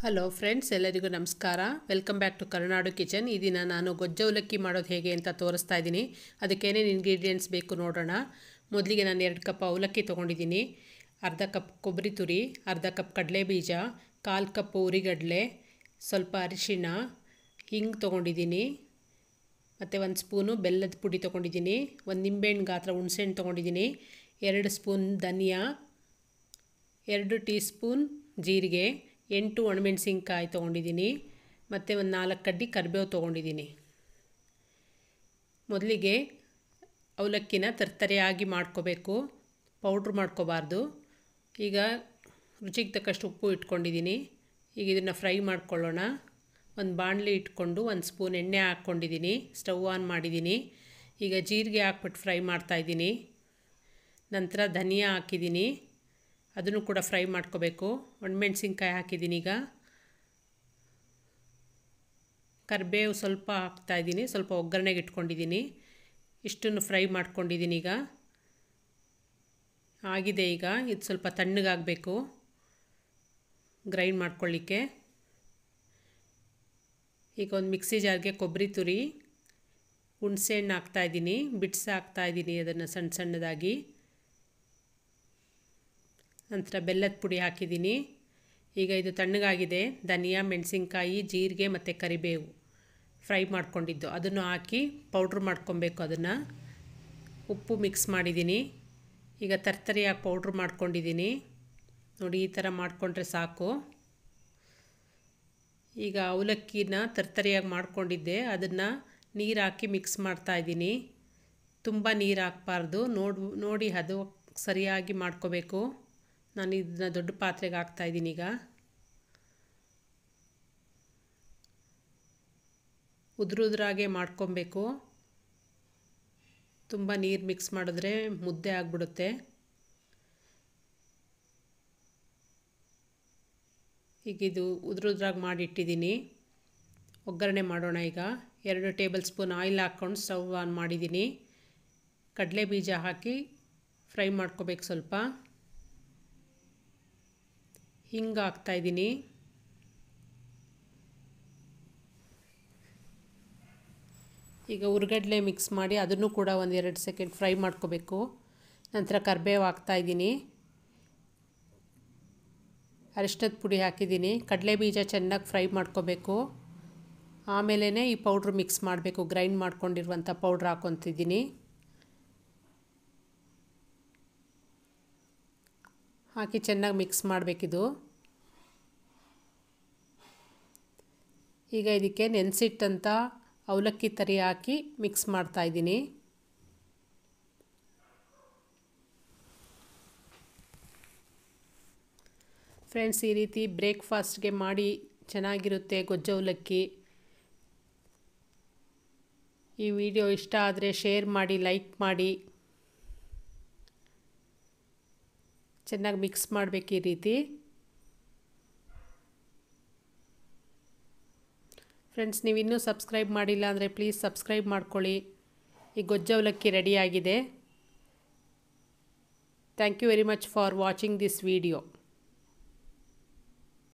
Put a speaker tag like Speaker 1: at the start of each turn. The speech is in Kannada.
Speaker 1: ಹಲೋ ಫ್ರೆಂಡ್ಸ್ ಎಲ್ಲರಿಗೂ ನಮಸ್ಕಾರ welcome back to Karnadu kitchen ಈ ದಿನ ನಾನು ಗೊಜ್ಜ ಅವಲಕ್ಕಿ ಮಾಡೋದು ಹೇಗೆ ಅಂತ ತೋರಿಸ್ತಾ ಇದ್ದೀನಿ ಅದಕ್ಕೆ ಏನೇನು ಇಂಗ್ರೀಡಿಯೆಂಟ್ಸ್ ಬೇಕು ನೋಡೋಣ ಮೊದಲಿಗೆ ನಾನು ಎರಡು ಕಪ್ ಅವಲಕ್ಕಿ ತೊಗೊಂಡಿದ್ದೀನಿ ಅರ್ಧ ಕಪ್ ಕೊಬ್ಬರಿ ತುರಿ ಅರ್ಧ ಕಪ್ ಕಡಲೆ ಬೀಜ ಕಾಲು ಕಪ್ ಉರಿಗಡಲೆ ಸ್ವಲ್ಪ ಅರಿಶಿಣ ಹಿಂಗೆ ತೊಗೊಂಡಿದ್ದೀನಿ ಮತ್ತು ಒಂದು ಸ್ಪೂನು ಬೆಲ್ಲದ ಪುಡಿ ತೊಗೊಂಡಿದ್ದೀನಿ ಒಂದು ನಿಂಬೆಹಣ್ಣು ಗಾತ್ರ ಹುಣಸೆಹಣ್ಣು ತೊಗೊಂಡಿದ್ದೀನಿ ಎರಡು ಸ್ಪೂನ್ ಧನಿಯಾ ಎರಡು ಟೀ ಸ್ಪೂನ್ ಜೀರಿಗೆ ಎಂಟು ಒಣಮೆಣಸಿನ್ಕಾಯಿ ತೊಗೊಂಡಿದ್ದೀನಿ ಮತ್ತು ಒಂದು ನಾಲ್ಕು ಕಡ್ಡಿ ಕರಿಬೇವು ತೊಗೊಂಡಿದ್ದೀನಿ ಮೊದಲಿಗೆ ಅವಲಕ್ಕಿನ ತರ್ತರಿಯಾಗಿ ಮಾಡ್ಕೋಬೇಕು ಪೌಡ್ರ್ ಮಾಡ್ಕೋಬಾರ್ದು ಈಗ ರುಚಿಗೆ ತಕ್ಕಷ್ಟು ಉಪ್ಪು ಇಟ್ಕೊಂಡಿದ್ದೀನಿ ಈಗ ಇದನ್ನು ಫ್ರೈ ಮಾಡ್ಕೊಳ್ಳೋಣ ಒಂದು ಬಾಣಲಿ ಇಟ್ಕೊಂಡು ಒಂದು ಸ್ಪೂನ್ ಎಣ್ಣೆ ಹಾಕ್ಕೊಂಡಿದ್ದೀನಿ ಸ್ಟವ್ ಆನ್ ಮಾಡಿದ್ದೀನಿ ಈಗ ಜೀರಿಗೆ ಹಾಕ್ಬಿಟ್ಟು ಫ್ರೈ ಮಾಡ್ತಾಯಿದ್ದೀನಿ ನಂತರ ಧನಿಯಾ ಹಾಕಿದ್ದೀನಿ ಅದನ್ನು ಕೂಡ ಫ್ರೈ ಮಾಡ್ಕೋಬೇಕು ಒಣಮೆಣ್ಸಿನ್ಕಾಯಿ ಹಾಕಿದ್ದೀನಿ ಈಗ ಕರಿಬೇವು ಸ್ವಲ್ಪ ಹಾಕ್ತಾಯಿದ್ದೀನಿ ಸ್ವಲ್ಪ ಒಗ್ಗರಣೆಗೆ ಇಟ್ಕೊಂಡಿದ್ದೀನಿ ಇಷ್ಟನ್ನು ಫ್ರೈ ಮಾಡ್ಕೊಂಡಿದ್ದೀನಿ ಈಗ ಆಗಿದೆ ಈಗ ಇದು ಸ್ವಲ್ಪ ತಣ್ಣಗಾಗಬೇಕು ಗ್ರೈಂಡ್ ಮಾಡ್ಕೊಳ್ಳಿಕ್ಕೆ ಈಗ ಒಂದು ಮಿಕ್ಸಿ ಜಾರ್ಗೆ ಕೊಬ್ಬರಿ ತುರಿ ಹುಣಸೆಹಣ್ಣು ಹಾಕ್ತಾಯಿದ್ದೀನಿ ಬಿಡ್ಸ್ ಹಾಕ್ತಾಯಿದ್ದೀನಿ ಅದನ್ನು ಸಣ್ಣ ಸಣ್ಣದಾಗಿ ನಂತರ ಬೆಲ್ಲದ ಪುಡಿ ಹಾಕಿದ್ದೀನಿ ಈಗ ಇದು ತಣ್ಣಗಾಗಿದೆ ಧನಿಯಾ ಮೆಣಸಿನ್ಕಾಯಿ ಜೀರಿಗೆ ಮತ್ತು ಕರಿಬೇವು ಫ್ರೈ ಮಾಡ್ಕೊಂಡಿದ್ದು ಅದನ್ನು ಹಾಕಿ ಪೌಡ್ರ್ ಮಾಡ್ಕೊಬೇಕು ಅದನ್ನು ಉಪ್ಪು ಮಿಕ್ಸ್ ಮಾಡಿದ್ದೀನಿ ಈಗ ತರ್ತರಿಯಾಗಿ ಪೌಡ್ರ್ ಮಾಡ್ಕೊಂಡಿದ್ದೀನಿ ನೋಡಿ ಈ ಥರ ಮಾಡಿಕೊಂಡ್ರೆ ಸಾಕು ಈಗ ಅವಲಕ್ಕಿನ ತರ್ತರಿಯಾಗಿ ಮಾಡ್ಕೊಂಡಿದ್ದೆ ಅದನ್ನು ನೀರು ಹಾಕಿ ಮಿಕ್ಸ್ ಮಾಡ್ತಾಯಿದ್ದೀನಿ ತುಂಬ ನೀರು ಹಾಕ್ಬಾರ್ದು ನೋಡು ನೋಡಿ ಅದು ಸರಿಯಾಗಿ ಮಾಡ್ಕೋಬೇಕು ನಾನು ಇದನ್ನ ದೊಡ್ಡ ಪಾತ್ರೆಗೆ ಹಾಕ್ತಾಯಿದ್ದೀನಿ ಈಗ ಉದುರುದ್ರಾಗೆ ಮಾಡ್ಕೊಬೇಕು ತುಂಬ ನೀರು ಮಿಕ್ಸ್ ಮಾಡಿದ್ರೆ ಮುದ್ದೆ ಆಗಿಬಿಡುತ್ತೆ ಈಗ ಇದು ಉದುರುದ್ರಾಗಿ ಮಾಡಿಟ್ಟಿದ್ದೀನಿ ಒಗ್ಗರಣೆ ಮಾಡೋಣ ಈಗ ಎರಡು ಟೇಬಲ್ ಸ್ಪೂನ್ ಆಯಿಲ್ ಹಾಕ್ಕೊಂಡು ಸ್ಟವ್ ಆನ್ ಮಾಡಿದ್ದೀನಿ ಕಡಲೆ ಬೀಜ ಹಾಕಿ ಫ್ರೈ ಮಾಡ್ಕೋಬೇಕು ಸ್ವಲ್ಪ ಹಿಂಗೆ ಹಾಕ್ತಾಯಿದ್ದೀನಿ ಈಗ ಉರ್ಗಡ್ಲೆ ಮಿಕ್ಸ್ ಮಾಡಿ ಅದನ್ನು ಕೂಡ ಒಂದು ಎರಡು ಸೆಕೆಂಡ್ ಫ್ರೈ ಮಾಡ್ಕೋಬೇಕು ನಂತರ ಕರಿಬೇವು ಹಾಕ್ತಾಯಿದ್ದೀನಿ ಅರಿಶಿನದ ಪುಡಿ ಹಾಕಿದ್ದೀನಿ ಕಡಲೆ ಬೀಜ ಚೆನ್ನಾಗಿ ಫ್ರೈ ಮಾಡ್ಕೋಬೇಕು ಆಮೇಲೆ ಈ ಪೌಡ್ರ್ ಮಿಕ್ಸ್ ಮಾಡಬೇಕು ಗ್ರೈಂಡ್ ಮಾಡ್ಕೊಂಡಿರುವಂಥ ಪೌಡ್ರ್ ಹಾಕ್ಕೊತಿದ್ದೀನಿ ಹಾಕಿ ಚೆನ್ನಾಗಿ ಮಿಕ್ಸ್ ಮಾಡಬೇಕಿದು ಈಗ ಇದಕ್ಕೆ ನೆನೆಸಿಟ್ಟಂಥ ಅವಲಕ್ಕಿ ತರಿ ಹಾಕಿ ಮಿಕ್ಸ್ ಮಾಡ್ತಾಯಿದ್ದೀನಿ ಫ್ರೆಂಡ್ಸ್ ಈ ರೀತಿ ಬ್ರೇಕ್ಫಾಸ್ಟ್ಗೆ ಮಾಡಿ ಚೆನ್ನಾಗಿರುತ್ತೆ ಗೊಜ್ಜ ಅವಲಕ್ಕಿ ಈ ವಿಡಿಯೋ ಇಷ್ಟ ಆದರೆ ಶೇರ್ ಮಾಡಿ ಲೈಕ್ ಮಾಡಿ ಚೆನ್ನಾಗಿ ಮಿಕ್ಸ್ ಮಾಡಬೇಕು ಈ ರೀತಿ ಫ್ರೆಂಡ್ಸ್ ನೀವು ಇನ್ನೂ ಸಬ್ಸ್ಕ್ರೈಬ್ ಮಾಡಿಲ್ಲ ಅಂದರೆ ಪ್ಲೀಸ್ ಸಬ್ಸ್ಕ್ರೈಬ್ ಮಾಡ್ಕೊಳ್ಳಿ ಈ ಗೊಜ್ಜ ಅವಲಕ್ಕಿ ರೆಡಿಯಾಗಿದೆ thank you very much for watching this video